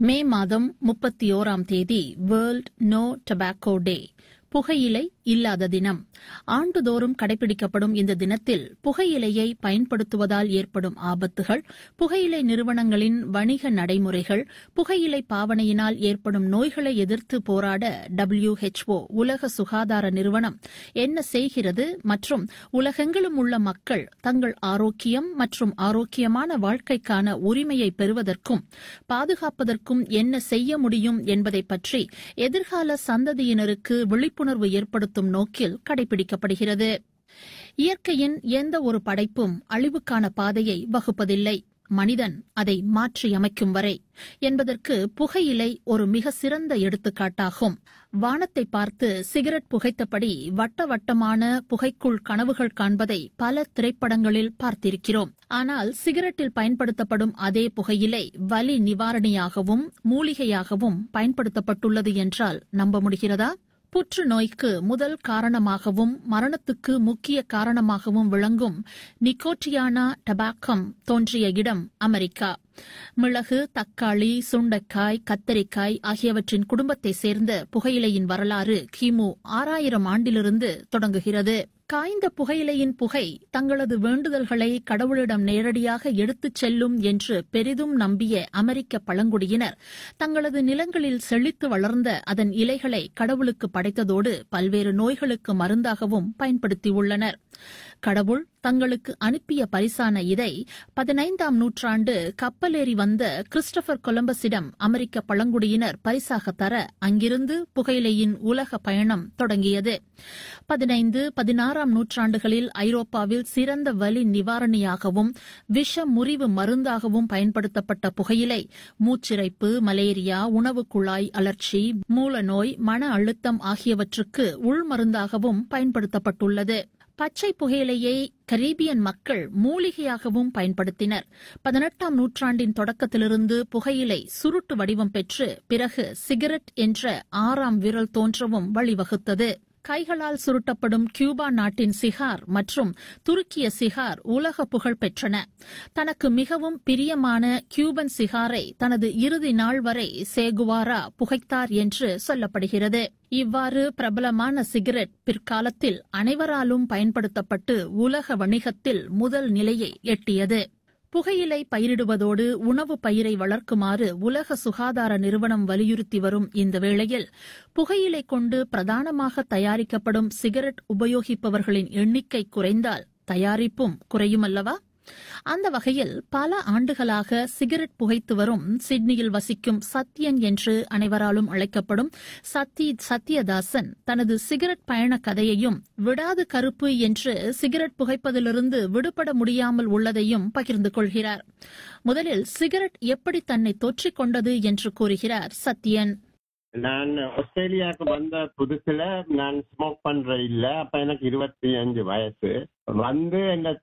மே மாதம் முப்பத்தி ஓராம் தேதி வேர்ல்ட் நோ டொபாக்கோ டே புகையிலை இல்லாத தினம் ஆண்டுதோறும் கடைபிடிக்கப்படும் இந்த தினத்தில் புகையிலையை பயன்படுத்துவதால் ஏற்படும் ஆபத்துகள் புகையிலை நிறுவனங்களின் வணிக நடைமுறைகள் புகையிலை பாவனையினால் ஏற்படும் நோய்களை எதிர்த்து போராட டபிள்யூஹெச்ஓ உலக சுகாதார நிறுவனம் என்ன செய்கிறது மற்றும் உலகெங்கிலும் உள்ள மக்கள் தங்கள் ஆரோக்கியம் மற்றும் ஆரோக்கியமான வாழ்க்கைக்கான உரிமையை பெறுவதற்கும் பாதுகாப்பதற்கும் என்ன செய்ய முடியும் என்பதை பற்றி எதிர்கால சந்ததியினருக்கு விழிப்புணர்வு ஏற்படுத்தும் நோக்கில் கடைபிடிக்கப்படுகிறது இயற்கையின் எந்த ஒரு படைப்பும் அழிவுக்கான பாதையை வகுப்பதில்லை மனிதன் அதை மாற்றியமைக்கும் வரை என்பதற்கு புகையிலை ஒரு மிக சிறந்த எடுத்துக்காட்டாகும் வானத்தை பார்த்து சிகரெட் புகைத்தபடி வட்ட வட்டமான புகைக்குள் கனவுகள் காண்பதை பல திரைப்படங்களில் பார்த்திருக்கிறோம் ஆனால் சிகரெட்டில் பயன்படுத்தப்படும் அதே புகையிலை வலி நிவாரணியாகவும் மூலிகையாகவும் பயன்படுத்தப்பட்டுள்ளது என்றால் நம்ப முடிகிறதா புற்றுநோய்க்கு முதல் காரணமாகவும் மரணத்துக்கு முக்கிய காரணமாகவும் விளங்கும் நிக்கோட்டியானா டபாக்கம் தோன்றிய இடம் அமெரிக்கா மிளகு தக்காளி சுண்டைக்காய் கத்தரிக்காய் ஆகியவற்றின் குடும்பத்தை சேர்ந்த புகையிலையின் வரலாறு கிமு ஆறாயிரம் ஆண்டிலிருந்து தொடங்குகிறது காய்ந்த புகையிலையின் புகை தங்களது வேண்டுதல்களை கடவுளிடம் நேரடியாக எடுத்துச் செல்லும் என்று பெரிதும் நம்பிய அமெரிக்க பழங்குடியினர் தங்களது நிலங்களில் செழித்து வளர்ந்த அதன் இலைகளை கடவுளுக்கு படைத்ததோடு பல்வேறு நோய்களுக்கு மருந்தாகவும் பயன்படுத்தியுள்ளனர் கடவுள் தங்களுக்கு அனுப்பிய பரிசான இதை பதினைந்தாம் நூற்றாண்டு கப்பலேறி வந்த கிறிஸ்டபர் கொலம்பஸிடம் அமெரிக்க பழங்குடியினர் பரிசாக தர அங்கிருந்து புகையிலையின் உலக பயணம் தொடங்கியது பதினைந்து பதினாறாம் நூற்றாண்டுகளில் ஐரோப்பாவில் சிறந்த வலி நிவாரணியாகவும் விஷ முறிவு மருந்தாகவும் பயன்படுத்தப்பட்ட புகையிலை மூச்சிறைப்பு மலேரியா உணவு குழாய் அலர்ச்சி மூலநோய் மன அழுத்தம் ஆகியவற்றுக்கு உள்மருந்தாகவும் பயன்படுத்தப்பட்டுள்ளது பச்சை புகையிலையை கரீபியன் மக்கள் மூலிகையாகவும் பயன்படுத்தினர் பதினெட்டாம் நூற்றாண்டின் தொடக்கத்திலிருந்து புகையிலை சுருட்டு வடிவம் பெற்று பிறகு சிகரெட் என்ற ஆறாம் விரல் தோன்றவும் வழிவகுத்தது கைகளால் சுருட்டப்படும் கியூபா நாட்டின் சிகார் மற்றும் துருக்கிய சிகார் உலக புகழ் பெற்றன தனக்கு மிகவும் பிரியமான கியூபன் சிகாரை தனது இறுதி நாள் வரை சேகுவாரா புகைத்தார் என்று சொல்லப்படுகிறது இவ்வாறு பிரபலமான சிகரெட் பிற்காலத்தில் அனைவராலும் பயன்படுத்தப்பட்டு உலக வணிகத்தில் முதல் நிலையை எட்டியது புகையிலை பயிரிடுவதோடு உணவு பயிரை வளர்க்குமாறு உலக சுகாதார நிறுவனம் வலியுறுத்தி வரும் இந்த வேளையில் புகையிலை கொண்டு பிரதானமாக தயாரிக்கப்படும் சிகரெட் உபயோகிப்பவர்களின் எண்ணிக்கை குறைந்தால் தயாரிப்பும் குறையுமல்லவா அந்த வகையில் பல ஆண்டுகளாக சிகரெட் புகைத்து வரும் சிட்னியில் வசிக்கும் சத்யன் என்று அனைவராலும் அழைக்கப்படும் சத்தி சத்யதாசன் தனது சிகரெட் பயண கதையையும் விடாது கருப்பு என்று சிகரெட் புகைப்பதிலிருந்து விடுபட முடியாமல் உள்ளதையும் பகிர்ந்து கொள்கிறார் முதலில் சிகரெட் எப்படி தன்னை தொற்றிக் கொண்டது என்று கூறுகிறார் சத்யன் நான் ஆஸ்திரேலியாவுக்கு வந்த புதுசுல நான் ஸ்மோக் பண்ற இல்ல அப்ப எனக்கு இருபத்தி அஞ்சு வயசு வந்து என்ன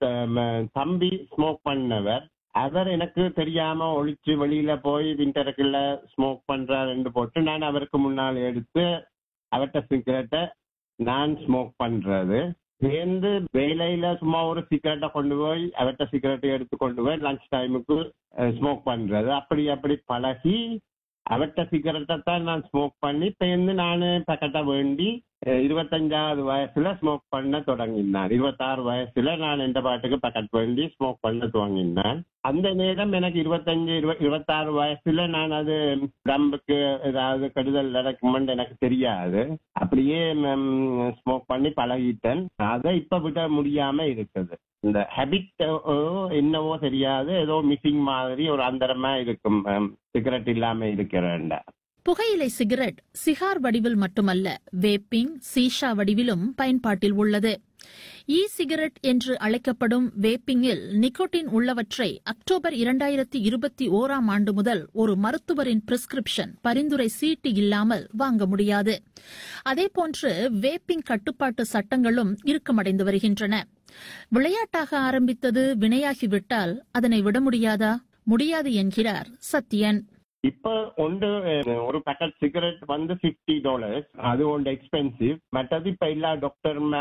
தம்பி ஸ்மோக் பண்ணவர் அவர் எனக்கு தெரியாம ஒழிச்சு வெளியில போய் விண்டருக்குள்ள ஸ்மோக் பண்றாருன்னு போட்டு நான் அவருக்கு முன்னால் எடுத்து அவர்கிட்ட சிகரெட்டை நான் ஸ்மோக் பண்றது சேர்ந்து வேலையில சும்மா ஒரு சிகரெட்டை கொண்டு போய் அவர்கிட்ட சிகரெட்டை எடுத்து கொண்டு போய் லஞ்ச் டைமுக்கு ஸ்மோக் பண்றது அப்படி அப்படி பழகி அவர்கிட்ட சிகரெட்டை தான் நான் ஸ்மோக் பண்ணி சேர்ந்து நான் பக்கெட்டை வேண்டி இருபத்தஞ்சாவது வயசுல ஸ்மோக் பண்ண தொடங்கினான் இருபத்தாறு வயசுல நான் எந்த பாட்டுக்கு பக்கெட் வேண்டி ஸ்மோக் பண்ண துவங்கினான் அந்த நேரம் எனக்கு இருபத்தஞ்சு இருபத்தாறு வயசுல நான் அது உடம்புக்கு ஏதாவது கெடுதல் நடக்குமென்னு எனக்கு தெரியாது அப்படியே ஸ்மோக் பண்ணி பழகிட்டேன் அதை இப்ப விட முடியாம இருக்குது இந்த ஹேபிட் என்னவோ தெரியாது ஏதோ மிஸ்ஸிங் மாதிரி ஒரு அந்தரமா இருக்கும் சிகரெட் இல்லாம இருக்கிறேன் புகையிலை சிகரெட் சிகார் வடிவில் மட்டுமல்ல வேப்பிங் சீஷா வடிவிலும் பயன்பாட்டில் உள்ளது இ சிகரெட் என்று அழைக்கப்படும் வேப்பிங்கில் நிக்கோட்டின் உள்ளவற்றை அக்டோபர் இரண்டாயிரத்தி இருபத்தி ஓராம் ஆண்டு முதல் ஒரு மருத்துவரின் பிரிஸ்கிரிப்ஷன் பரிந்துரை சீட்டு இல்லாமல் வாங்க முடியாது அதேபோன்று வேப்பிங் கட்டுப்பாட்டு சட்டங்களும் இறுக்கமடைந்து வருகின்றன விளையாட்டாக ஆரம்பித்தது வினையாகிவிட்டால் அதனை விட முடியாதா முடியாது என்கிறார் சத்யன் இப்ப ஒன்று ஒரு பேக்கெட் சிகரெட் வந்து பிப்டி டாலர்ஸ் அது ஒன்று எக்ஸ்பென்சிவ் மற்றது இப்ப எல்லா டாக்டர்